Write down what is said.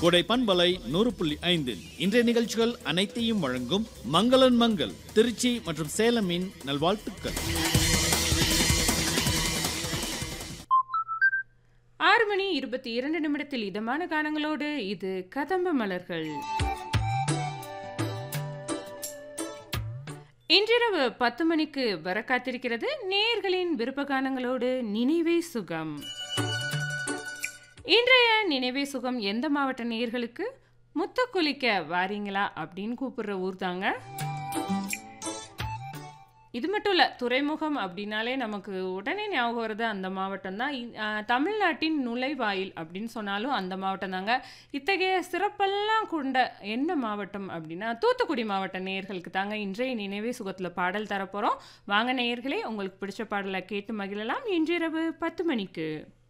கொடை பண்பலை நூறு புள்ளி ஐந்தில் இன்றைய நிகழ்ச்சிகள் அனைத்தையும் வழங்கும் மங்களன் மங்கள் திருச்சி மற்றும் சேலமின் நல்வாழ்த்துக்கள் ஆறு மணி இருபத்தி இரண்டு நிமிடத்தில் இதமான கானங்களோடு இது கதம்ப மலர்கள் இன்றிரவு பத்து மணிக்கு வர காத்திருக்கிறது நேயர்களின் விருப்ப கானங்களோடு நினைவே சுகம் இன்றைய நினைவே சுகம் எந்த மாவட்ட நேயர்களுக்கு முத்த குளிக்க வாரீங்களா அப்படின்னு கூப்பிடுற ஊர் தாங்க இது மட்டும் இல்லை துறைமுகம் அப்படின்னாலே நமக்கு உடனே ஞாபகம் வருது அந்த மாவட்டம் தான் தமிழ்நாட்டின் நுழைவாயில் அப்படின்னு சொன்னாலும் அந்த மாவட்டம் தாங்க இத்தகைய சிறப்பெல்லாம் கொண்ட என்ன மாவட்டம் அப்படின்னா தூத்துக்குடி மாவட்ட நேயர்களுக்கு தாங்க இன்றைய நினைவே சுகத்தில் பாடல் தரப்போகிறோம் வாங்க நேயர்களே உங்களுக்கு பிடிச்ச பாடலை கேட்டு மகிழலாம் இன்றிரவு பத்து மணிக்கு